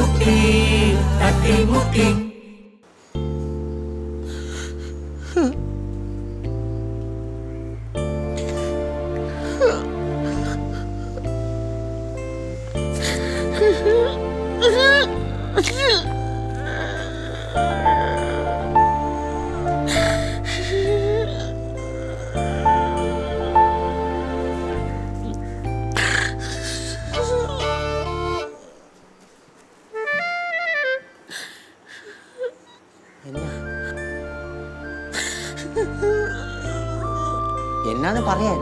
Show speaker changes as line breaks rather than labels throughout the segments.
തട്ടിമുട്ടി തട്ടിമുട്ടി
എന്നാന്ന് പറയാൻ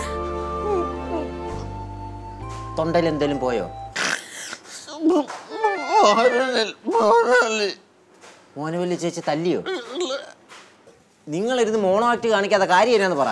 തൊണ്ടയിൽ എന്തേലും പോയോ മോനവല്ലി ചേച്ചി തല്ലിയോ നിങ്ങളിരുന്ന് മോണോ ആക്ട് കാണിക്കാത്ത കാര്യം എന്നാന്ന് പറ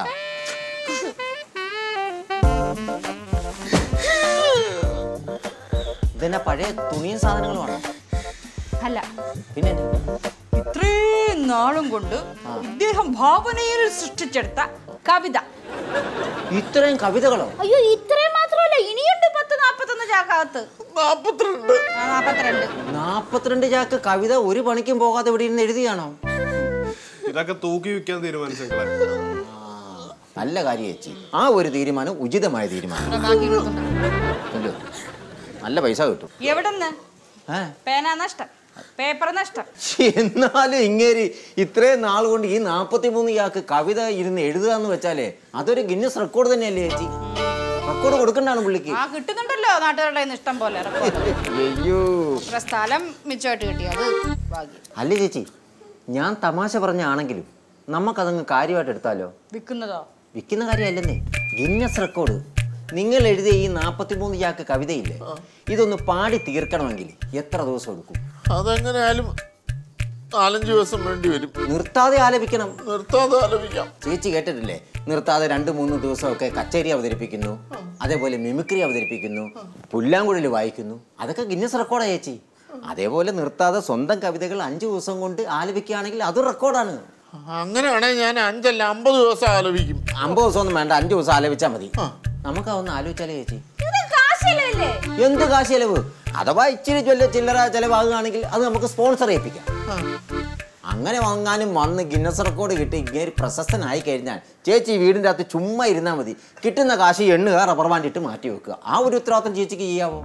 ഇതെന്നാ പഴയ തുണിയും സാധനങ്ങളുമാണോ
അല്ല
പിന്നെ
ഇത്രയും നാളും കൊണ്ട് ഇദ്ദേഹം ഭാവനയിൽ സൃഷ്ടിച്ചെടുത്ത കവിത
ഇത്രയും കവിതകളോ
അയ്യോ ഇത്രയും മാത്രമല്ല ഇനിയുണ്ട് പത്ത് നാപ്പത്തൊന്ന് ചാക്കകത്ത്
നാപ്പത്തിരണ്ട്
ആ, നാപ്പത്തിരണ്ട്
നാപ്പത്തിരണ്ട് ചാക്ക് കവിത ഒരു പണിക്കും പോകാതെ ഇവിടെ ഇരുന്ന് എഴുതിയാണോ
ഇതൊക്കെ തൂക്കി വിൽക്കാൻ തീരുമാനിച്ചേക്കളെ
നല്ല കാര്യം ചേച്ചി ആ ഒരു തീരുമാനം ഉചിതമായ തീരുമാനം അല്ലോ നല്ല പൈസ കിട്ടും
എവിടെന്ന്
ഏ
പേന നഷ്ടം പേപ്പർ നഷ്ടം
ശ്ശി, എന്നാലും ഇങ്ങേര് ഇത്രയും നാൾ കൊണ്ട് ഈ നാപ്പത്തി മൂന്ന് ഇയാൾക്ക് കവിത ഇരുന്ന് എഴുതുക എന്ന് വെച്ചാലേ അതൊരു ഗിന്നസ് റെക്കോർഡ് തന്നെയല്ലേ ചേച്ചി റെക്കോർഡ് കൊടുക്കണ്ടാണ് പുള്ളിക്ക്
ആ കിട്ടുന്നുണ്ടല്ലോ നാട്ടുകാരുടെ കയ്യിന്ന് ഇഷ്ടം പോലെ record.
അയ്യോ
ഇത്ര സ്ഥലം മിച്ചമായിട്ട് കിട്ടിയത് ഭാഗ്യം
അല്ല ചേച്ചി ഞാൻ തമാശ പറഞ്ഞാണെങ്കിലും നമുക്കതങ്ങ് കാര്യമായിട്ട് എടുത്താലോ
വിൽക്കുന്നതോ
വിൽക്കുന്ന കാര്യമല്ലെന്നേ ഗിന്നസ് റെക്കോർഡ് നിങ്ങൾ എഴുതിയ ഈ നാപ്പത്തി മൂന്ന് ചാക്ക് കവിതയില്ലേ ഇതൊന്ന് പാടി തീർക്കണമെങ്കിൽ എത്ര ദിവസം എടുക്കും
അതെങ്ങനെയായാലും നാലഞ്ച് ദിവസം വേണ്ടി വരും
നിർത്താതെ ആലപിക്കണം
നിർത്താതെ ആലോചിക്കാം
ചേച്ചി കേട്ടിട്ടില്ലേ നിർത്താതെ രണ്ട് മൂന്ന് ദിവസമൊക്കെ കച്ചേരി അവതരിപ്പിക്കുന്നു അതേപോലെ മിമിക്രി അവതരിപ്പിക്കുന്നു പുല്ലാങ്കുഴൽ വായിക്കുന്നു അതൊക്കെ ഗിന്നസ് റെക്കോർഡാണ് ചേച്ചി അതേപോലെ നിർത്താതെ സ്വന്തം കവിതകൾ അഞ്ച് ദിവസം കൊണ്ട് ആലപിക്കുകയാണെങ്കിൽ അതും റെക്കോർഡാണ്
അങ്ങനെയാണെങ്കിൽ ഞാൻ അഞ്ചല്ല അമ്പത് ദിവസം ആലോചിക്കും
അമ്പത് ദിവസം ഒന്നും വേണ്ട അഞ്ച് ദിവസം ആലപിച്ചാൽ മതി നമുക്ക് അതൊന്ന് ആലോചിച്ചാലേ ചേച്ചി
ഇത് കാശല്ലേ
എന്ത് കാശ് ചെലവ് അഥവാ ഇച്ചിരി ചൊല്ല ചില്ലറ ചെലവാകുകയാണെങ്കിൽ അത് നമുക്ക് സ്പോൺസർ ചെയ്യിപ്പിക്കാം അങ്ങനെ വാങ്ങാനും വന്ന് ഗിന്നസ് റെക്കോർഡ് കിട്ടി ഇങ്ങനെ പ്രശസ്തനായി കഴിഞ്ഞാൽ ചേച്ചി വീടിൻ്റെ അകത്ത് ചുമ്മാ ഇരുന്നാൽ മതി കിട്ടുന്ന കാശ് എണ്ണുക റബ്ബർ ബാൻഡ് ഇട്ട് മാറ്റി വെക്കുക ആ ഒരു ഉത്തരവാദിത്തം ചേച്ചിക്ക് ചെയ്യാവോ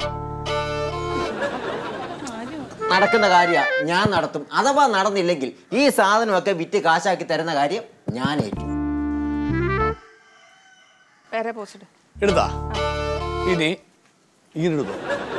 നടക്കുന്ന കാര്യ ഞാൻ നടത്തും അഥവാ നടന്നില്ലെങ്കിൽ ഈ സാധനമൊക്കെ വിറ്റ് കാശാക്കി തരുന്ന കാര്യം ഞാൻ ഏറ്റു
വേറെ പോസ്റ്റ്
എടുത്താ ഇനി ഇങ്ങനെ എടുത്തോ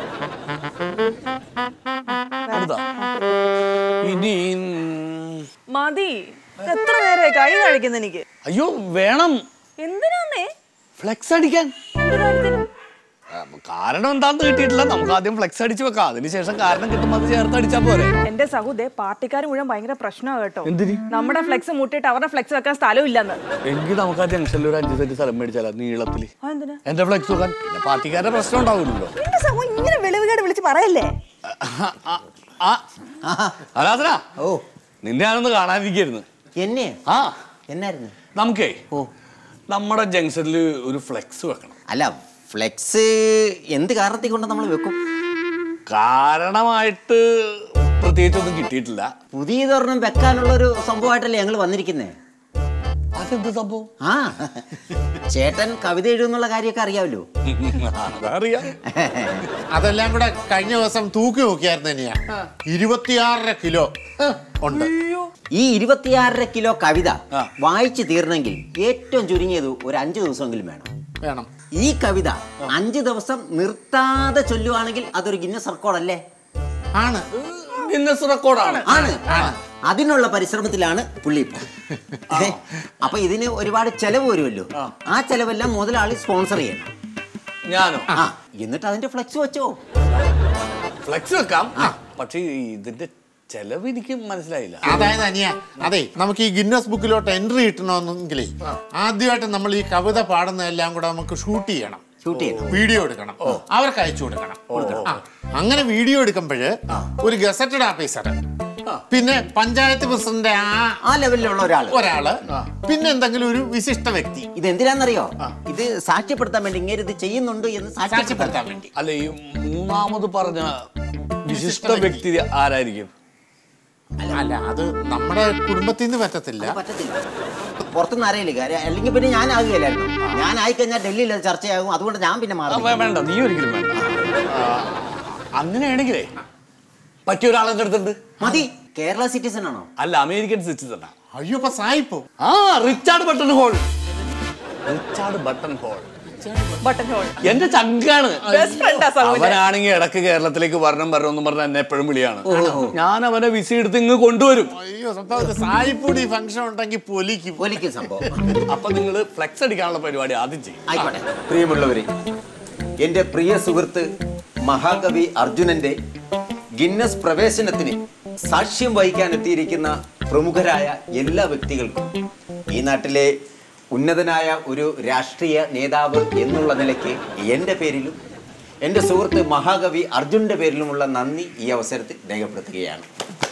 എടുത്താ ഇനി ഉം,
മതി എത്ര നേരമായി കൈ കഴിക്കുന്ന എനിക്ക്
അയ്യോ വേണം
എന്തിനാന്നേ
ഫ്ലെക്സ് അടിക്കാൻ
എന്ത് കാര്യത്തിന്
ആ, കാരണം എന്താന്ന് കിട്ടിയിട്ടില്ല നമുക്ക് ആദ്യം ഫ്ലെക്സ് അടിച്ചു വെക്കാം അതിനുശേഷം കാരണം കിട്ടുമ്പോൾ അത് ചേർത്ത് അടിച്ചാൽ പോരെ
എന്റെ സഹോദേ പാർട്ടിക്കാർ മുഴുവൻ ഭയങ്കര പ്രശ്നമാണ് കേട്ടോ
എന്തിന്?
നമ്മുടെ ഫ്ലെക്സ് മുട്ടിയിട്ട് അവരുടെ ഫ്ലെക്സ് വെക്കാൻ സ്ഥലവും ഇല്ലെന്ന്
എങ്കിൽ നമുക്ക് ആ ജംഗ്ഷനിൽ ഒരു അഞ്ച് സെന്റ് സ്ഥലം മേടിച്ചാലോ നീളത്തില്
ആ, എന്തിനാ
എന്റെ ഫ്ലെക്സ് വെക്കാൻ പിന്നെ പാർട്ടിക്കാരുടെ പ്രശ്നം ഉണ്ടാവില്ലല്ലോ
എന്റെ സഹോ ഇങ്ങനെ വെളിവുകേട് വിളിച്ച് പറയല്ലേ
അലാസന
ഓ
നിന്നെ ഞാനൊന്ന് കാണാനിരിക്കായിരുന്നു
എന്നെ
ആ
എന്നായിരുന്നു
നമുക്കേ
ഓ
നമ്മുടെ ജംഗ്ഷനിൽ ഒരു ഫ്ലെക്സ് വെക്കണം
അല്ല ഫ്ലെക്സ് എന്ത് കാരണത്തിൽ കൊണ്ട് നമ്മൾ വെക്കും
കാരണമായിട്ട് പ്രത്യേകിച്ചൊന്നും കിട്ടിയിട്ടില്ല
പുതിയതൊരെണ്ണം വെക്കാനുള്ള ഒരു സംഭവമായിട്ടല്ലേ ഞങ്ങൾ വന്നിരിക്കുന്നേ
അതെന്ത് സംഭവം
ആ ചേട്ടൻ കവിത എഴുതുന്നുള്ള കാര്യമൊക്കെ അറിയാമല്ലോ
അതറിയാം
അതെല്ലാം കൂടെ കഴിഞ്ഞ ദിവസം തൂക്കി നോക്കിയായിരുന്നു തന്നെയാ ഇരുപത്തിയാറര കിലോ ഉണ്ട്
ഈ ഇരുപത്തിയാറര കിലോ കവിത
ആ.
വായിച്ചു തീർന്നെങ്കിൽ ഏറ്റവും ചുരുങ്ങിയത് ഒരു അഞ്ചു ദിവസമെങ്കിലും വേണം
വേണം
ഈ കവിത അഞ്ച് ദിവസം നിർത്താതെ ചൊല്ലുവാണെങ്കിൽ അതൊരു ഗിന്നസ് റെക്കോർഡല്ലേ
ആണ്
ഗിന്നസ് റെക്കോർഡാണ്
ആണ് അതിനുള്ള പരിശ്രമത്തിലാണ് പുള്ളി ഇപ്പൊ. ഏ, അപ്പൊ ഇതിന് ഒരുപാട് ചെലവ് വരുമല്ലോ ആ ചെലവെല്ലാം മുതലാളി സ്പോൺസർ ചെയ്യണം
ഞാനോ
ആ എന്നിട്ട് അതിന്റെ ഫ്ലെക്സ് വെച്ചോ
ഫ്ലെക്സ് വെക്കാം പക്ഷേ ഇതിന്റെ ചെലവ് എനിക്ക് മനസ്സിലായില്ല
അതായത് അനിയ അതെ നമുക്ക് ഈ ഗിന്നസ് ബുക്കിലോട്ട് എൻട്രി കിട്ടണമെന്നെങ്കിലേ ആദ്യമായിട്ട് നമ്മൾ ഈ കവിത പാടുന്നതെല്ലാം കൂടെ നമുക്ക് ഷൂട്ട് ചെയ്യണം
ഷൂട്ട് ചെയ്യണം
വീഡിയോ എടുക്കണം അവർക്ക് അയച്ചു കൊടുക്കണം ആ, അങ്ങനെ വീഡിയോ എടുക്കുമ്പോൾ ഒരു ഗസറ്റഡ് ഓഫീസർ പിന്നെ പഞ്ചായത്ത് പ്രസിഡന്റ് ആ
ആ ലെവലിലുള്ള ഒരാൾ
ഒരാള് പിന്നെ എന്തെങ്കിലും ഒരു വിശിഷ്ട വ്യക്തി
ഇത് എന്തിനാന്നറിയോ ഇത് സാക്ഷ്യപ്പെടുത്താൻ വേണ്ടി ഇങ്ങനെ ഇത് ചെയ്യുന്നുണ്ട് എന്ന്
സാക്ഷ്യപ്പെടുത്താൻ
സാക്ഷ്യപ്പെടുത്താൻ
വേണ്ടി
അല്ല ഈ മൂന്നാമത് പറഞ്ഞ വിശിഷ്ട വ്യക്തി ആരായിരിക്കും
അല്ല അത് നമ്മുടെ കുടുംബത്തിൽ നിന്ന് പറ്റത്തില്ല
അത് പറ്റത്തില്ല പുറത്തുനിന്ന് അറിയില്ല കാര്യം അല്ലെങ്കിൽ പിന്നെ ഞാൻ ആകുകയില്ലായിരുന്നു ഞാൻ ആയിക്കഴിഞ്ഞാൽ ഡൽഹിയിൽ അത് ചർച്ചയാകും അതുകൊണ്ട് ഞാൻ പിന്നെ
ആ,
മാറി
വേ- വേണ്ട നീ ഒരിക്കലും വേണ്ട ആ, അങ്ങനെയാണെങ്കിലേ പറ്റിയ ഒരാളെന്റെ അടുത്തുണ്ട്
മതി കേരള സിറ്റിസൺ ആണോ
അല്ല അമേരിക്കൻ സിറ്റിസൺ
അയ്യോ ഇപ്പൊ സായിപ്പോ
ആ Richard button hole Richard button hole
button hole
എന്റെ ചങ്കാണ്
ബെസ്റ്റ് ഫ്രണ്ടാ സഹോദരൻ
അവനാണെങ്കിൽ ഇടക്ക് കേരളത്തിലേക്ക് വരണം വരണം എന്ന് പറഞ്ഞ എന്നെ എപ്പോഴും വിളിയാണ് ഞാൻ അവനെ വിസ എടുത്ത് ഇങ്ങ് കൊണ്ടുവരും
അയ്യോ സംഭവം സായിപ്പൂടി ഫംഗ്ഷൻ ഉണ്ടെങ്കിൽ പൊലിക്കും
ഒലിക്കും സംഭവം
അപ്പൊ നിങ്ങൾ ഫ്ലെക്സ് അടിക്കാനുള്ള പരിപാടി ആദ്യം ചെയ്യും
ആയിക്കോട്ടെ പ്രിയമുള്ളവരെ എൻ്റെ പ്രിയ സുഹൃത്ത് മഹാകവി അർജുനന്റെ ഗിന്നസ് പ്രവേശനത്തിന് സാക്ഷ്യം വഹിക്കാൻ എത്തിയിരിക്കുന്ന പ്രമുഖരായ എല്ലാ വ്യക്തികൾക്കും ഈ നാട്ടിലെ ഉന്നതനായ ഒരു രാഷ്ട്രീയ നേതാവ് എന്നുള്ള നിലയ്ക്ക് എൻ്റെ പേരിലും എൻ്റെ സുഹൃത്ത് മഹാകവി അർജുനന്റെ പേരിലുമുള്ള നന്ദി ഈ അവസരത്തിൽ രേഖപ്പെടുത്തുകയാണ്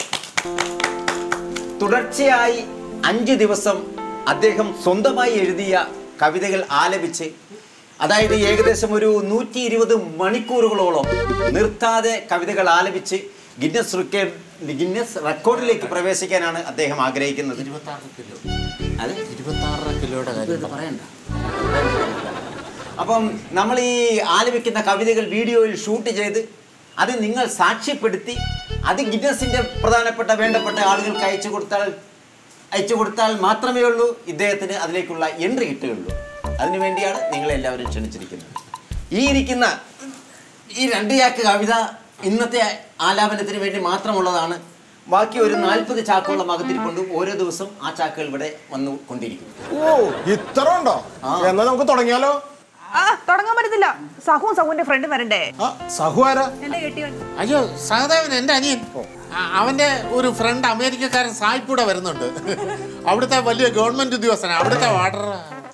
തുടർച്ചയായി അഞ്ച് ദിവസം അദ്ദേഹം സ്വന്തമായി എഴുതിയ കവിതകൾ ആലപിച്ച് അതായത് ഏകദേശം ഒരു നൂറ്റി ഇരുപത് മണിക്കൂറുകളോളം നിർത്താതെ കവിതകൾ ആലപിച്ച് ഗിന്നസ് റിക്കേ- ഗിന്നസ് റെക്കോർഡിലേക്ക് പ്രവേശിക്കാനാണ് അദ്ദേഹം ആഗ്രഹിക്കുന്നത്
കിലോ
അത്
ഇരുപത്തി കിലോയുടെ കാര്യം
ഇത് പറയണ്ട അപ്പം നമ്മൾ ഈ ആലപിക്കുന്ന കവിതകൾ വീഡിയോയിൽ ഷൂട്ട് ചെയ്ത് അത് നിങ്ങൾ സാക്ഷ്യപ്പെടുത്തി അത് ഗിന്നസിന്റെ പ്രധാനപ്പെട്ട വേണ്ടപ്പെട്ട ആളുകൾക്ക് അയച്ചു കൊടുത്താൽ അയച്ചു കൊടുത്താൽ മാത്രമേ ഉള്ളൂ ഇദ്ദേഹത്തിന് അതിലേക്കുള്ള എൻട്രി കിട്ടുകയുള്ളൂ അതിനു വേണ്ടിയാണ് നിങ്ങളെല്ലാവരും ക്ഷണിച്ചിരിക്കുന്നത് ഈ ഇരിക്കുന്ന ഈ രണ്ട് ചാക്ക് കവിത ഇന്നത്തെ ആലാപനത്തിന് വേണ്ടി മാത്രമുള്ളതാണ് ബാക്കി ഒരു നാൽപ്പത് ചാക്കുള്ള മകത്തിരിക്കൊണ്ട് ഓരോ ദിവസം ആ ചാക്കുകൾ ഇവിടെ വന്നു കൊണ്ടിരിക്കും
ഓ ഇത്ര ഉണ്ടോ
ആ.
എന്നാ നമുക്ക് തുടങ്ങിയാലോ
ആ തുടങ്ങാൻ പറ്റത്തില്ല സഹുവും സഹുവിന്റെ ഫ്രണ്ട് വരണ്ടേ
ആ സഹു ആരാ
എന്റെ കെട്ടിയവൻ
അയ്യോ സഹദേവൻ എൻ്റെ അനിയൻ ആ, അവന്റെ ഒരു ഫ്രണ്ട് അമേരിക്കക്കാരൻ സായിപ്പൂടെ വരുന്നുണ്ട് അവിടുത്തെ വലിയ ഗവൺമെന്റ് ഉദ്യോഗസ്ഥനാണ് അവിടുത്തെ വാട്ടർ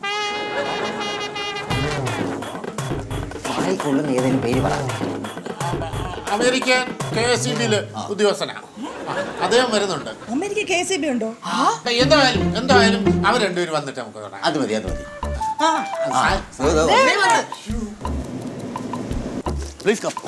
വായിക്കൊള്ളുന്ന ഏതെങ്കിലും പേര് പറ
അമേരിക്കൻ കെ എസ് ഇ ബിയില് ഉദ്യോഗസ്ഥനാണ് ആ, അദ്ദേഹം വരുന്നുണ്ട്
അമേരിക്ക കെ സി ബി ഉണ്ടോ
അപ്പൊ എന്തായാലും എന്തായാലും അവർ രണ്ടുപേരും വന്നിട്ട് നമുക്ക് തുടങ്ങാം
അത് മതി അത് മതി
ആ
സായി-
ഓ, ഓ, ഓ.
Please come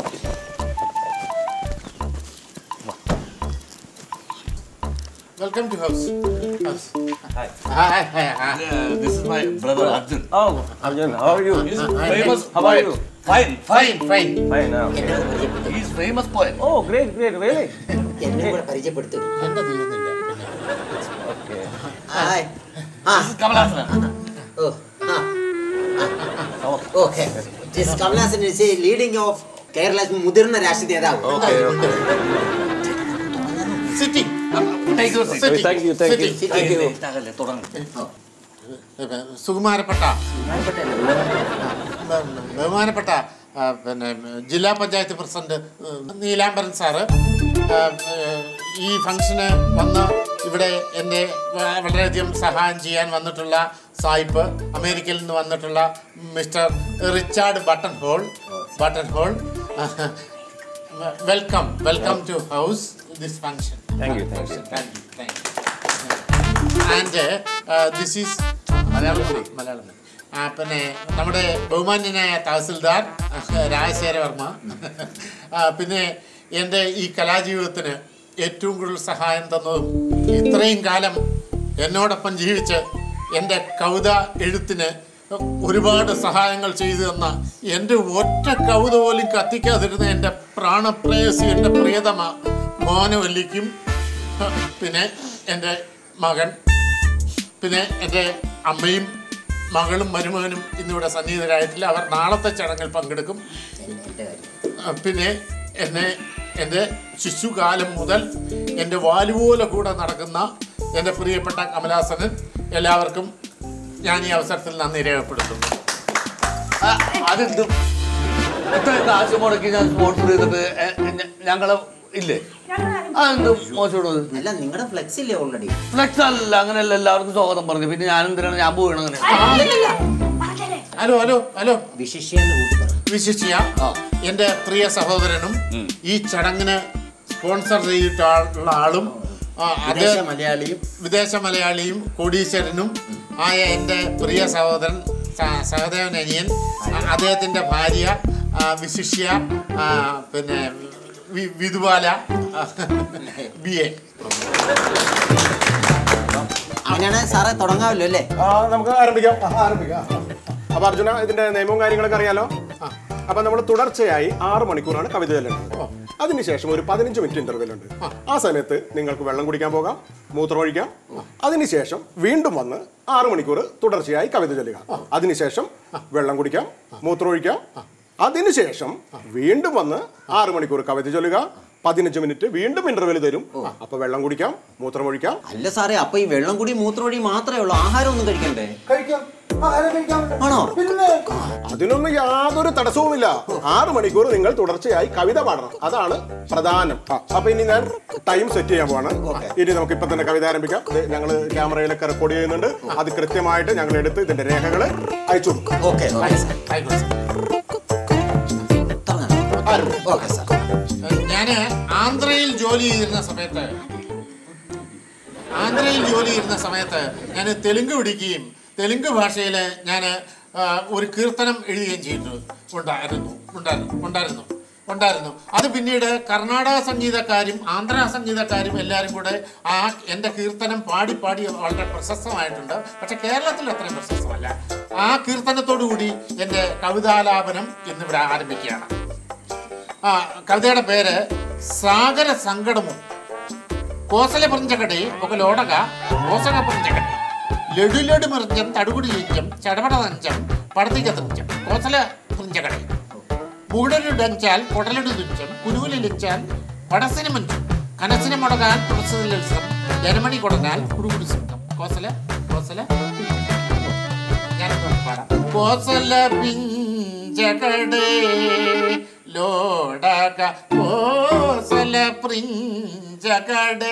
welcome to house house hi hi hi
this is my brother Arjun
Oh, Arjun, how are you?
famous
How are you?
Fine, fine.
Fine
Fine now.
He is famous poet.
Oh, great, great, really?
എന്നെ കൂടെ പരിചയപ്പെടുത്തും
എന്റെ തീരുന്നില്ല
Okay.
Hi ആ
This is Kamalhasan.
ഓ ആ okay Kamalasan leading of Kerala മുതിർന്ന രാഷ്ട്രീയ നേതാവ്
Okay, okay.
Sitting
Take your seat.
Sitting.
Thank you, thank you.
Sitting.
Thank you.
ഇതാകല്ലേ, തുടങ്ങ്.
സുകുമാരപ്പെട്ട ബ- ബഹുമാനപ്പെട്ട ആ, പിന്നെ ജില്ലാ പഞ്ചായത്ത് പ്രസിഡന്റ് ഉം, നീലാംബരൻ സാറ് ആ, ഏഹ്, ഈ ഫംഗ്ഷന് വന്ന് ഇവിടെ എന്നെ വ- വളരെയധികം സഹായം ചെയ്യാൻ വന്നിട്ടുള്ള സായിപ്പ് അമേരിക്കയിൽ നിന്ന് വന്നിട്ടുള്ള mister Richard button hole button hole welcome welcome to house this function
Thank you, thank you.
Thank you thank you and this is Malayalam മതി, മലയാളം മതി. ആ, പിന്നെ നമ്മുടെ ബഹുമാന്യനായ തഹസിൽദാർ രാജശേഖരവർമ്മ ആ, പിന്നെ എൻ്റെ ഈ കലാജീവിതത്തിന് ഏറ്റവും കൂടുതൽ സഹായം തന്നതും ഇത്രയും കാലം എന്നോടൊപ്പം ജീവിച്ച് എൻ്റെ കവിത എഴുത്തിന് ഒരുപാട് സഹായങ്ങൾ ചെയ്തു തന്ന എൻ്റെ ഒറ്റ കവിത പോലും കത്തിക്കാതിരുന്ന എൻ്റെ പ്രാണപ്രേയസി എൻ്റെ പ്രിയതമ മോനവല്ലിക്കും പിന്നെ എൻ്റെ മകൻ പിന്നെ എൻ്റെ അമ്മയും മകളും മരുമകനും ഇന്നിവിടെ സന്നിഹിതരായിട്ടില്ല അവർ നാളത്തെ ചടങ്ങിൽ പങ്കെടുക്കും ആ, പിന്നെ എന്നെ എൻ്റെ ശിശുകാലം മുതൽ എൻ്റെ വാലുപോലെ കൂടെ നടക്കുന്ന എൻ്റെ പ്രിയപ്പെട്ട കമലാസനൻ എല്ലാവർക്കും ഞാൻ ഈ അവസരത്തിൽ നന്ദി രേഖപ്പെടുത്തുന്നു
ആ, അതെന്തും ഇത്രയും കാശ് മുടക്കി ഞാൻ സ്പോൺസർ ചെയ്തിട്ട് എ- ഞ- ഞങ്ങള് ഇല്ലേ അതെന്തും മോശം
അല്ല നിങ്ങളുടെ ഫ്ലെക്സ് ഇല്ലേ ഓൾറെഡി
ഫ്ലെക്സ് അല്ല അങ്ങനെയല്ല എല്ലാവർക്കും സ്വാഗതം പറഞ്ഞു പിന്നെ ഞാൻ എന്തിനാണ് ഞാൻ പോകണം അങ്ങനെ
ഹലോ ഹലോ ഹലോ
വിശിഷ്യെന്ന് കൂട്ടി പറ
വിശിഷ്യ എൻ്റെ പ്രിയ സഹോദരനും ഈ ചടങ്ങിന് സ്പോൺസർ ചെയ്തിട്ടുള്ള ആളും ആ, അത്
വിദേശ മലയാളിയും
വിദേശ മലയാളിയും കോടീശ്വരനും ആയ എൻ്റെ പ്രിയ സഹോദരൻ സ- സഹദേവൻ അനിയൻ ആ, അദ്ദേഹത്തിൻ്റെ ഭാര്യ ആ, വിശിഷ്യ ആ, പിന്നെ വി- വിധുവാല ബി എ
അങ്ങനെയാണ് സാറേ തുടങ്ങാമല്ലോ അല്ലേ
ആ നമുക്ക് ആരംഭിക്കാം ആ, ആരംഭിക്കാം അപ്പൊ അർജുന ഇതിന്റെ നിയമവും കാര്യങ്ങളൊക്കെ അറിയാലോ അപ്പൊ നമ്മൾ തുടർച്ചയായി ആറ് മണിക്കൂറാണ് കവിത ചൊല്ലേണ്ടത് അതിനുശേഷം ഒരു പതിനഞ്ച് മിനിറ്റ് ഇന്റർവെൽ ഉണ്ട് ആ സമയത്ത് നിങ്ങൾക്ക് വെള്ളം കുടിക്കാൻ പോകാം മൂത്രമൊഴിക്കാം അതിനുശേഷം വീണ്ടും വന്ന് ആറ് മണിക്കൂർ തുടർച്ചയായി കവിത ചൊല്ലുക അതിനുശേഷം വെള്ളം കുടിക്കാം മൂത്രമൊഴിക്കാം അതിനുശേഷം വീണ്ടും വന്ന് ആറ് മണിക്കൂർ കവിത ചൊല്ലുക പതിനഞ്ച് മിനിറ്റ് വീണ്ടും ഇന്റർവെൽ തരും അപ്പൊ വെള്ളം കുടിക്കാം മൂത്രമൊഴിക്കാം
അല്ല സാറേ അപ്പൊ ഈ വെള്ളം കൂടി മൂത്രമൊഴി മാത്രമേ ഉള്ളൂ ആഹാരം ഒന്നും കഴിക്കണ്ടേ
കഴിക്കാം ആഹാരം കഴിക്കാം
ആണോ
അതിനൊന്നും യാതൊരു തടസ്സവുമില്ല ആറ് മണിക്കൂർ നിങ്ങൾ തുടർച്ചയായി കവിത പാടണം അതാണ് പ്രധാനം അപ്പൊ ഇനി ഞാൻ ടൈം സെറ്റ് ചെയ്യാൻ പോവാണ് ഇനി നമുക്ക് ഇപ്പൊ തന്നെ കവിത ആരംഭിക്കാം ഞങ്ങൾ ക്യാമറയിലൊക്കെ റെക്കോർഡ് ചെയ്യുന്നുണ്ട് അത് കൃത്യമായിട്ട് ഞങ്ങൾ എടുത്ത് ഇതിന്റെ രേഖകൾ അയച്ചു കൊടുക്കും
ഓക്കെ
ആയിക്കോട്ടെ സാർ.
ഓക്കെ സാർ
ഞാന് ആന്ധ്രയിൽ ജോലി ചെയ്തിരുന്ന സമയത്ത് ആന്ധ്രയിൽ ജോലി ചെയ്യുന്ന സമയത്ത് ഞാൻ തെലുങ്ക് പഠിക്കുകയും തെലുങ്ക് ഭാഷയിൽ ഞാൻ ഒരു കീർത്തനം എഴുതുകയും ചെയ്തു ഉണ്ടായിരുന്നു ഉണ്ടായിരുന്നു ഉണ്ടായിരുന്നു ഉണ്ടായിരുന്നു അത് പിന്നീട് കർണാടക സംഗീതക്കാരും ആന്ധ്ര സംഗീതക്കാരും എല്ലാവരും കൂടെ ആ എൻ്റെ കീർത്തനം പാടി പാടി വളരെ പ്രശസ്തമായിട്ടുണ്ട് പക്ഷെ കേരളത്തിൽ അത്രയും പ്രശസ്തമല്ല ആ കീർത്തനത്തോടു കൂടി എൻ്റെ കവിതാലാപനം ഇന്നിവിടെ ആരംഭിക്കുകയാണ് ആ కవితയുടെ పేరు సాగర సంగడము కోసల పుంజకడి ఒక లోడగా కోసగ పుంజకడి లెడు లెడు మృత్యం తడుగుడు యుజ్యం చెడబడ దంచం పడతిక దంచం కోసల పుంజకడి മൂടലു ഡഞ്ചാൽ കൊടലു തുഞ്ചം കുരുവിലിച്ചാൽ പടസിന് മഞ്ചും കനസിന് മുടകാൽ തുളസിലിസം ജനമണി കൊടങ്ങാൽ കുടുകുടു സിംഹം കോസല കോസല ഞാനൊന്ന് പാടാം കോസല പിഞ്ചകടേ ലോടക കോസല പ്രിഞ്ചകടേ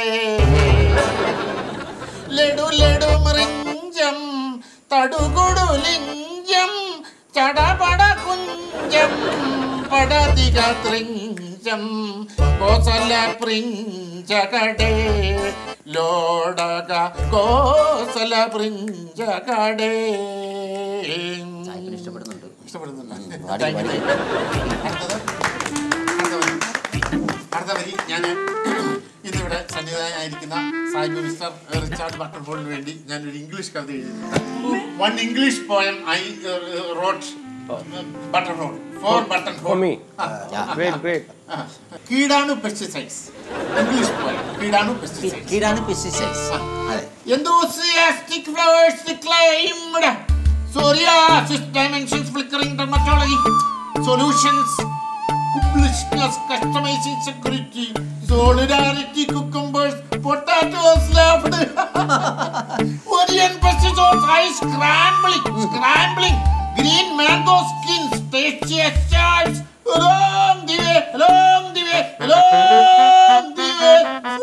ലഡു ലഡു മൃഞ്ചം തടുകുടു ലിഞ്ചം ചടപട കുഞ്ചം പടതിക ത്രിഞ്ചം കോസല പ്രിഞ്ചകടേ ലോടക കോസല പ്രിഞ്ചകടേ
ഇഷ്ടപ്പെടുന്നുണ്ട്
ഇഷ്ടപ്പെടുന്നുണ്ട്
പാടി, പാടി.
അടുത്തത് അടുത്ത വരി. അടുത്ത വരി ഞാൻ ഇന്നിവിടെ സന്നിധാനായിരിക്കുന്ന സാഹിബ് മിസ്റ്റർ റിച്ചാർഡ് ബട്ടർഫോളിന് വേണ്ടി ഞാൻ ഒരു ഇംഗ്ലീഷ് കവിത എഴുതിയിട്ടുണ്ട് one English poem I wrote butterfall for button
For me.
Yeah.
Great, great.
കീടാണു പെസ്റ്റിസൈഡ്സ് ഇംഗ്ലീഷ് പോയം കീടാണു പെസ്റ്റിസൈഡ്സ്
കീടാണ് പെസ്റ്റിസൈഡ്സ് അതെ
Enthusiastic flowers declaimed. Psoriasis dimensions flickering dermatology. Solutions. Publishness, customizing security. Solidarity cucumbers. Potatoes loved. Korean pesticides ice scrambling. Scrambling. Green mango skins. Tastiest charts. Along the way. Along the way. Along the way.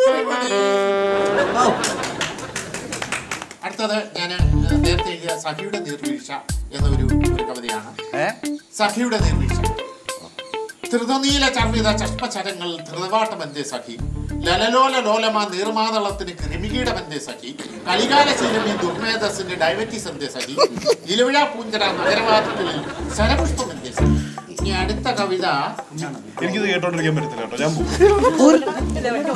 അടുത്തത് ഞാൻ നേരത്തെ എഴുതിയ സഖിയുടെ നീർവീഴ്ച എന്ന ഒരു ഒരു കവിതയാണ് സഖിയുടെ നീർവീഴ്ച ധൃതനീല ചർവിത ചഷ്പചരങ്ങൾ ധൃതവാട്ടമെന്തേ സഖി ലലലോല ലോലമ നീർമാതളത്തിന് കൃമികീടമെന്തേ സഖി കലികാല ശീലമി ദുർമേധസിന്റെ diabetes എന്തേ സഖി ഇലവിഴ പൂഞ്ചര നഗരവാദത്തിൽ ശരപുഷ്പമെന്തേ സഖി ഇനി അടുത്ത കവിത
എനിക്കിത് കേട്ടോണ്ടിരിക്കാൻ പറ്റത്തില്ല കേട്ടോ ഞാൻ പോകും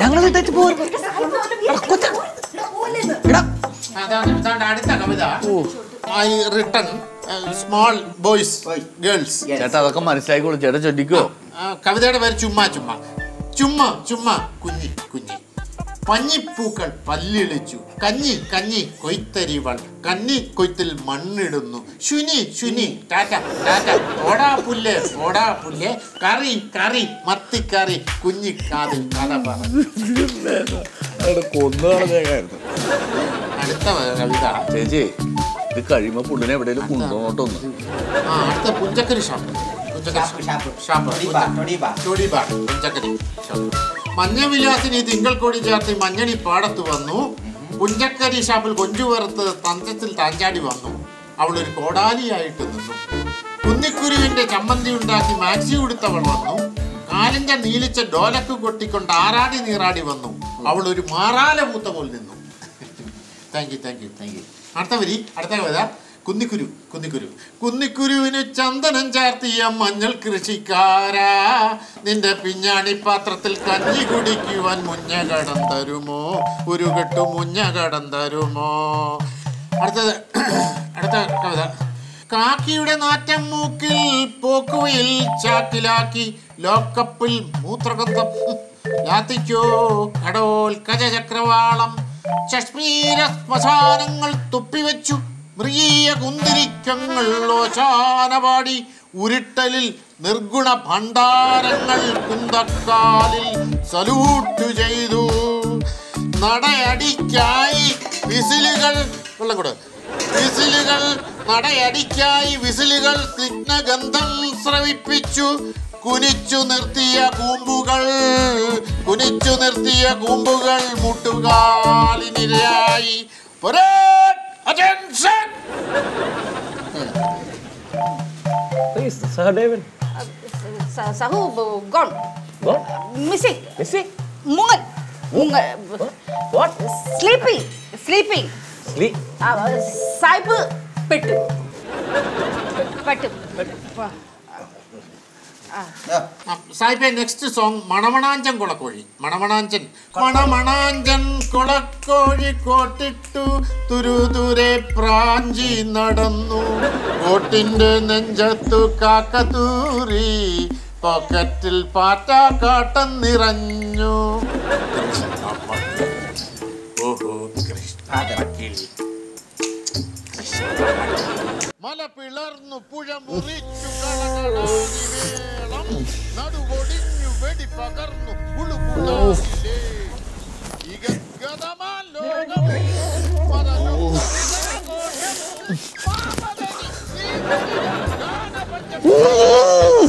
അതാണ് ഇതാണ് അടുത്ത കവിത I written small boys girls
ചേട്ടാ അതൊക്കെ മനസ്സിലാക്കിക്കോളൂ ചേട്ടാ ചൊല്ലിക്കോ
കവിതയുടെ പേര് ചുമ്മാ ചുമ്മാ ചുമ്മാ ചുമ്മാ കുഞ്ഞി കുഞ്ഞി പഞ്ഞിപ്പൂക്കൾ പല്ലിളിച്ചു കഞ്ഞി കഞ്ഞി കൊയ്ത്തരിവൾ കന്നി കൊയ്ത്തിൽ മണ്ണിടുന്നു ശുനി ശുനി ടാറ്റ ടാറ്റ ഓടാ പുല്ല് ഓടാ പുല്ല് കറി കറി മത്തിക്കറി കുഞ്ഞിക്കാതിൽ കഥ പറഞ്ഞു അടുത്ത കവിത
ചേച്ചി ഇത് കഴിയുമ്പോ പുള്ളിനെ എവിടെയെങ്കിലും കൊണ്ടുപോകട്ടൊന്ന്
ആ അടുത്ത Punchakkari shop Punchakkari
shop, shop.
Shop
toddy bar, toddy bar.
Toddy bar Punchakkari shop മഞ്ഞവിലാസിനി തിങ്കൾ കൊടി ചേർത്ത് മഞ്ഞണി പാടത്ത് വന്നു പുഞ്ചക്കരി ഷാപ്പിൽ കൊഞ്ചു വറുത്ത് തന്തത്തിൽ താഞ്ചാടി വന്നു അവൾ ഒരു കോടാലിയായിട്ട് നിന്നു കുന്നിക്കുരുവിന്റെ ചമ്മന്തി ഉണ്ടാക്കി മാക്സി ഉടുത്തവൾ വന്നു കാലിന്റെ നീലിച്ച ഡോലക്ക് കൊട്ടിക്കൊണ്ട് ആറാടി നീറാടി വന്നു അവൾ ഒരു മാറാല പൂത്ത പോൽ നിന്നു thank you thank you thank you അടുത്ത വരി അടുത്ത കവിത കുന്നിക്കുരു കുന്നിക്കുരു കുന്നിക്കുരുവിന് ചന്ദനം ചാർത്തിയ മഞ്ഞൾ കൃഷിക്കാരാ നിന്റെ പിഞ്ഞാണി പാത്രത്തിൽ കഞ്ഞി കുടിക്കുവാൻ മുഞ്ഞ കടം തരുമോ ഒരു കെട്ടു മുഞ്ഞ കടം തരുമോ അടുത്തത് അടുത്ത കവിത കാക്കിയുടെ നാറ്റം മൂക്കിൽ പോക്കുവയിൽ ചാക്കിലാക്കി ലോക്കപ്പിൽ മൂത്രഗന്ധം ലാത്തിക്കോ കടോൽ ഗജചക്രവാളം കശ്മീര ശ്മശാനങ്ങൾ തുപ്പിവെച്ചു മൃഗീയ കുന്തിരിക്കങ്ങൾ ഓശാനപാടി ഉരുട്ടലിൽ നിർഗുണ ഭണ്ഡാരങ്ങൾ കുന്തക്കാലിൽ സല്യൂട്ട് ചെയ്തു നടയടിക്കായി വിസിലുകൾ വെള്ളം കൂടെ വിസിലുകൾ നടയടിക്കായി വിസിലുകൾ സ്നിഗ്ധഗന്ധം സ്രവിപ്പിച്ചു കുനിച്ചു നിർത്തിയ കൂമ്പുകൾ കുനിച്ചു നിർത്തിയ കൂമ്പുകൾ മുട്ടുകാലിനിരയായി അറ്റൻഷൻ
Please, Sir David.
സ- സഹു ഗോൺ
What?
Missing
Missing?
മുങ്ങൽ മുങ്ങൽ
What?
Sleeping sleeping
Sleep.
സായിപ്പ് പെട്ടു പെട്ടു
സായിപ്പെ നെക്സ്റ്റ് സോങ് മണമണാഞ്ചൻ കുളക്കോഴി മണമണാഞ്ചൻ മണമണാഞ്ചൻ കുളക്കോഴി കോട്ടിട്ടു തുരുതുരെ പ്രാഞ്ചി നടന്നു കോട്ടിന്റെ നെഞ്ചത്തു കാക്കത്തൂറി പോക്കറ്റിൽ പാറ്റാക്കാട്ടം നിറഞ്ഞു ഓഹോ കൃഷ്ണ മല പിളർന്നു പുഴ മുറിച്ചു കളകളാനിവേളം നടുകൊടിഞ്ഞു വെടി പകർന്നു പുളുപുളാനിലേ ഇഗദ്ഗതമാം ലോകവും പരലും വിജയഘോഷവും പാപതനി ശ്രീഹരിയുടെ ഗാനപഞ്ച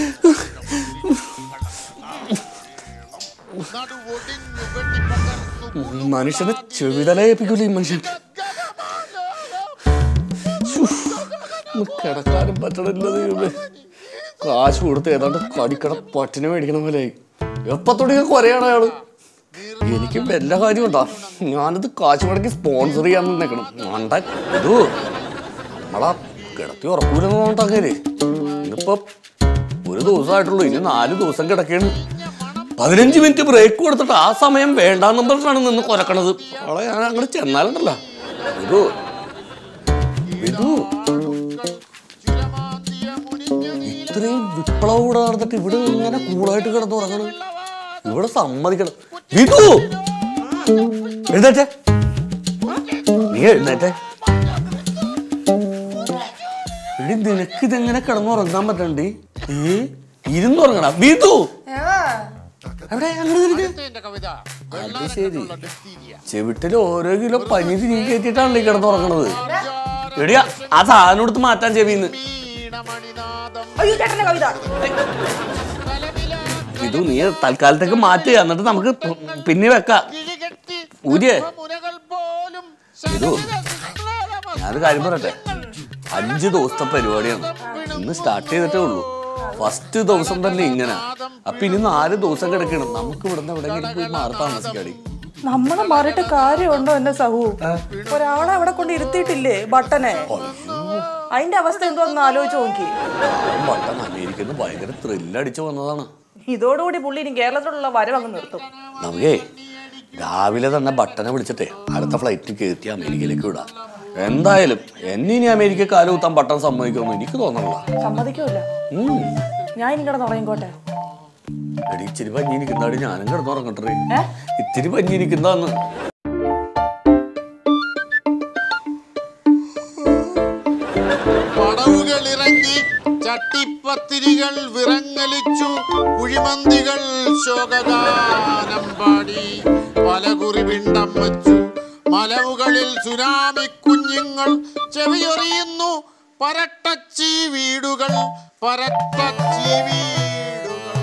നടുവൊടിഞ്ഞു വെടി പകർന്നു
മനുഷ്യനെ ചെവിതലയേപ്പിക്കൂല ഈ മനുഷ്യൻ ഒന്ന് കിടക്കാനും പറ്റണില്ല ദൈവമേ കാശ് കൊടുത്ത് ഏതാണ്ട് കടിക്കട പട്ടിനെ മേടിക്കണ പോലെ എപ്പ തുടങ്ങിയ കൊറയാണ് അയാള് എനിക്ക് വല്ല കാര്യമുണ്ടാ ഞാനത് കാശ് മുടക്കി സ്പോൺസർ ചെയ്യാൻ നിന്നേക്കണം മണ്ട ഇതോ നമ്മളാ കിടത്തി ഉറക്കൂലെന്ന് പറഞ്ഞിട്ടങ്ങനെ ഇന്നിപ്പോ ഒരു ദിവസമായിട്ടുള്ളൂ ഇനി നാല് ദിവസം കിടക്കാണ് പതിനഞ്ച് മിനിറ്റ് ബ്രേക്ക് കൊടുത്തിട്ട് ആ സമയം വേണ്ടാന്നും പറഞ്ഞിട്ടാണ് നിന്ന് കൊരക്കണത് അവളെ ഞാൻ അങ്ങോട്ട് ചെന്നാലുണ്ടല്ലോ ഇതു ഇതു ഇത്രയും വിപ്ലവം ഇവിടെ നടന്നിട്ട് ഇവിടെ ഇങ്ങനെ കൂളായിട്ട് കിടന്നുറങ്ങണം ഇവിടെ സമ്മതിക്കണം വിധു എഴുന്നേറ്റേ നീ എഴുന്നേറ്റേ എടി നിനക്ക് ഇതെങ്ങനെ കിടന്നുറങ്ങാൻ പറ്റണ്ടേ ഏ ഇരുന്നുറങ്ങണ വിധു എവിടെ അങ്ങോട്ട് തിരിഞ്ഞ്
എന്റെ കവിത
അത് ശരി ചെവിട്ടിൽ ഓരോ കിലോ പനി തിരികെ കയറ്റിട്ടാണല്ലോ ഈ കിടന്നുറങ്ങണത് എടിയാ ആ സാധനം എടുത്ത് മാറ്റാൻ ചെവിന്ന്
വീണമണിനാദം
അയ്യോ ചേട്ടന്റെ കവിത
ഇത് നീ തൽക്കാലത്തേക്ക് മാറ്റി എന്നിട്ട് നമുക്ക് പിന്നെ വെക്കാം
കിഴികെട്ടി
ഊരിയേ
മുനകൾ പോലും
ഇതു ഞാനൊരു കാര്യം പറയട്ടെ അഞ്ച് ദിവസത്തെ പരിപാടിയാണ് ഇന്ന് സ്റ്റാർട്ട് ചെയ്തിട്ടേ ഉള്ളൂ ഫസ്റ്റ് ദിവസം തന്നെ ഇങ്ങനെ അപ്പൊ ഇനി നാല് ദിവസം കിടക്കണം നമുക്ക് ഇവിടുന്ന് എവിടെയെങ്കിലും പോയി മാറി താമസിക്കാടി
നമ്മളെ മാറിയിട്ട് കാര്യമുണ്ടോ എന്റെ സഹു ഒരാളെ അവിടെ കൊണ്ട് ഇരുത്തിയിട്ടില്ലേ ബട്ടനെ അതിന്റെ അവസ്ഥ എന്തോന്ന് ആലോചിച്ച് നോക്കി
വട്ടൻ അമേരിക്കയിൽ നിന്ന് ഭയങ്കര ത്രില്ലടിച്ച് വന്നതാണ്
ഇതോടുകൂടി പുള്ളി ഇനി കേരളത്തിലുള്ള വരവ് അങ്ങ് നിർത്തും
നമുക്കേ രാവിലെ തന്നെ ബട്ടനെ വിളിച്ചിട്ടേ അടുത്ത ഫ്ലൈറ്റ് കയറ്റി അമേരിക്കയിലേക്ക് വിടാം എന്തായാലും എന്നെ ഇനി അമേരിക്ക കാല് കുത്താൻ ബട്ടൺ സമ്മതിക്കുമെന്ന് എനിക്ക് തോന്നണില്ല
സമ്മതിക്കൂല
ഉം.
ഞാൻ ഇനി കിടന്ന് ഉറങ്ങിക്കോട്ടെ
എടി ഇച്ചിരി പഞ്ഞിരിക്കുന്നാടി ഞാനും കിടന്നുറങ്ങട്ടെ
ഏ?
ഇത്തിരി പഞ്ഞിരിക്കുന്നതാന്ന്
പടവുകളിറങ്ങി ചട്ടിപ്പത്തിരികൾ വിറങ്ങലിച്ചു കുഴിമന്തികൾ ശോകഗാനം പാടി പലകുറി പിണ്ടം വച്ചു മലവുകളിൽ സുനാമി കുഞ്ഞുങ്ങൾ ചെവിയൊറിയുന്നു പരട്ടച്ചി വീടുകൾ പരട്ടച്ചി വീടുകൾ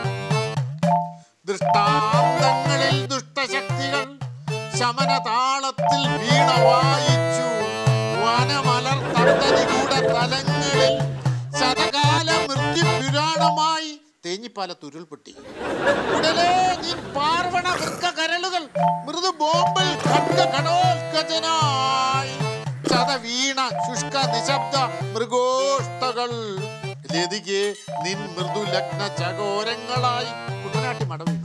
ദൃഷ്ടാന്തങ്ങളിൽ ദുഷ്ടശക്തികൾ ശമനതാളത്തിൽ വീണ വായിച്ചു വനമലർ തട്ടതികൂടെ തലങ്ങളിൽ ശതകാല മൃത്യുപുരാണമായി തേഞ്ഞിപ്പാല തുരുൾപൊട്ടി ഉടനെ നീ പാർവണ വൃക്ക കരളുകൾ മൃദു ബോംബിൽ ഖഡ്ഗ ഘടോത്കജനായി ചത വീണ ശുഷ്ക ചന്ദന ചകോരങ്ങളായി കുട്ടനാട്ടി മട വീണു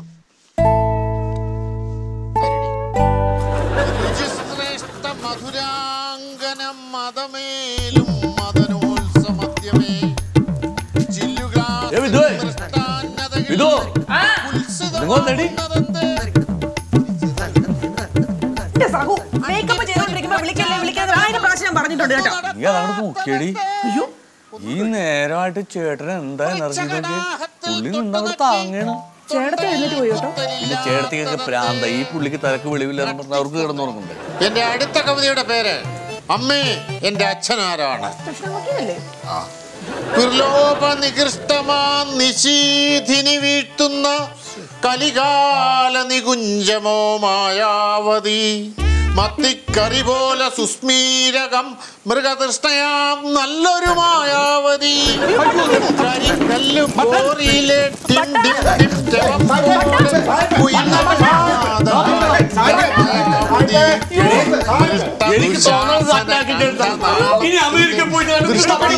രുചിശ്രേഷ്ഠ മധുരാംഗന മതമേലും മദനോത്സമദ്യമേ
ഏ, വിധുവേ. വിധു. ഇങ്ങോട്ടെടി.
എന്റെ സഹു മേക്കപ്പ് ചെയ്തോണ്ടിരിക്കുമ്പോ വിളിക്കല്ലേ വിളിക്കാതെ ആയിരം പ്രാവശ്യം ഞാൻ പറഞ്ഞിട്ടുണ്ട് കേട്ടോ
നീ അതങ്ങോട്ട് നോക്കിയടി
അയ്യോ
ഈ നേരമായിട്ട് ചേട്ടൻ എന്താ എനർജി നോക്കി പുള്ളി നിന്നവിടെ താങ്ങാണ്
ചേട്ടത്തെ എഴുന്നേറ്റ് പോയി കേട്ടോ
പിന്നെ ചേട്ടത്തിക്കൊക്കെ പ്രാന്ത ഈ പുള്ളിക്ക് തലക്ക് വെളിവില്ലെന്ന് പറഞ്ഞ് അവർക്ക് കിടന്നുറങ്ങണ്ടേ
എന്റെ അടുത്ത കവിതയുടെ പേര് അമ്മേ എന്റെ അച്ഛനാരാണ്
കൃഷ്ണമൂർത്തിയല്ലേ
ദുർലോഭ നികൃഷ്ടമാ നിശീധിനി വീഴ്ത്തുന്ന കലികാല നികുഞ്ചമോ മായാവതി മത്തിക്കറി പോലെ സുസ്മീരകം മൃഗതൃഷ്ണയാം നല്ലൊരു മായാവതി കരിക്കല്ല് പോറിയിലെ ടിം ടിം ടിം ജപം പോലെ കുയിലനാദം മായാവതി.
എനിക്ക് തോന്നുന്നത് സത്യാക്കിട്ട് എടുത്താ. ഇനി അമേരിക്ക പോയി ഞാൻ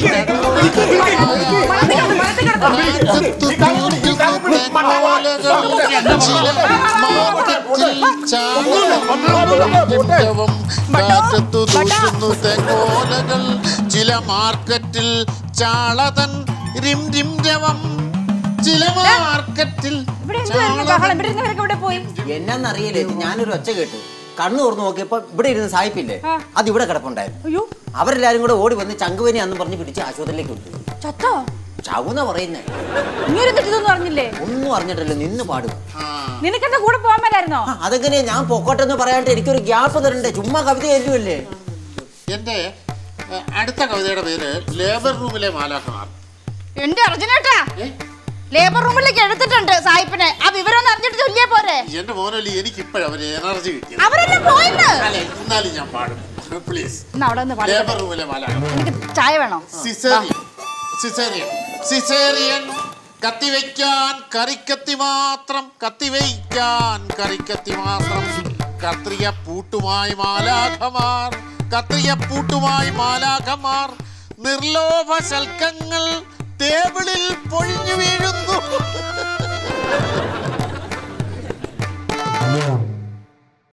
ചില മാർക്കറ്റിൽ ചാളതൻ റിം റിം രവം ചില മാർക്കറ്റിൽ
ഇവിടെ എന്തുവായിരുന്നു ബഹളം ഇവിടെ ഇരുന്നവരൊക്കെ ഇവിടെ പോയി
എന്നാന്നറിയില്ലേ ഞാനൊരു ഒച്ച കേട്ടു കണ്ണു തുറന്നു നോക്കിയപ്പോ ഇവിടെ ഇരുന്ന് സായിപ്പില്ലേ അത് ഇവിടെ കിടപ്പുണ്ടായിരുന്നു
അയ്യോ
അവരെല്ലാരും കൂടെ ഓടി വന്ന് ചങ്കുവനി അന്ന് പറഞ്ഞ് പിടിച്ച് ആശുപത്രിയിലേക്ക് വിട്ടു
ചത്തോ
ചകുന്ന പറയുന്നേ
ഇങ്ങനെ ഇതൊന്നും അറിഞ്ഞില്ലേ
ഒന്നും അറിഞ്ഞിട്ടില്ല നിന്ന് പാടുക
നിനക്കെന്താ കൂടെ പോകാൻ മേലായിരുന്നോ
ആ, അതെങ്ങനെയാ ഞാൻ പൊക്കോട്ടെ എന്ന് പറയാണ്ട് എനിക്കൊരു ഗ്യാപ്പ് തരണ്ടേ ചുമ്മാ കവിത എല്ലുമല്ലേ
എന്റെ ഏഹ്, അടുത്ത കവിതയുടെ പേര് ലേബർ റൂമിലെ മാലാഖമാർ
എന്റെ അർജുനേട്ടാ ലേബർ റൂമിലേക്ക് എടുത്തിട്ടുണ്ട് സായിപ്പിനെ ആ വിവരം ഒന്ന് അറിഞ്ഞിട്ട് ചൊല്ലിയേ പോരെ
എന്റെ മോനല്ലി എനിക്ക് ഇപ്പോഴവര് എനർജി കിട്ടിയത്
അവരെല്ലാം പോയിന്ന്
അല്ലെ എന്നാലും ഞാൻ പാടും പ്ലീസ്
എന്നാ അവിടെ നിന്ന് പാടി
ലേബർ റൂമിലെ മാലാഖമാർ
എനിക്ക് ചായ വേണോ
സിസേറിയൻ സിസേറിയൻ സിസേറിയൻ കത്തിവെക്കാൻ കറിക്കത്തി മാത്രം കത്തിവെക്കാൻ കറിക്കത്തി മാത്രം കത്രിയ പൂട്ടുമായി മാലാഖമാർ കത്രിയ പൂട്ടുമായി മാലാഖമാർ നിർലോഭ ശൽക്കങ്ങൾ ടേബിളിൽ പൊഴിഞ്ഞു വീഴുന്നു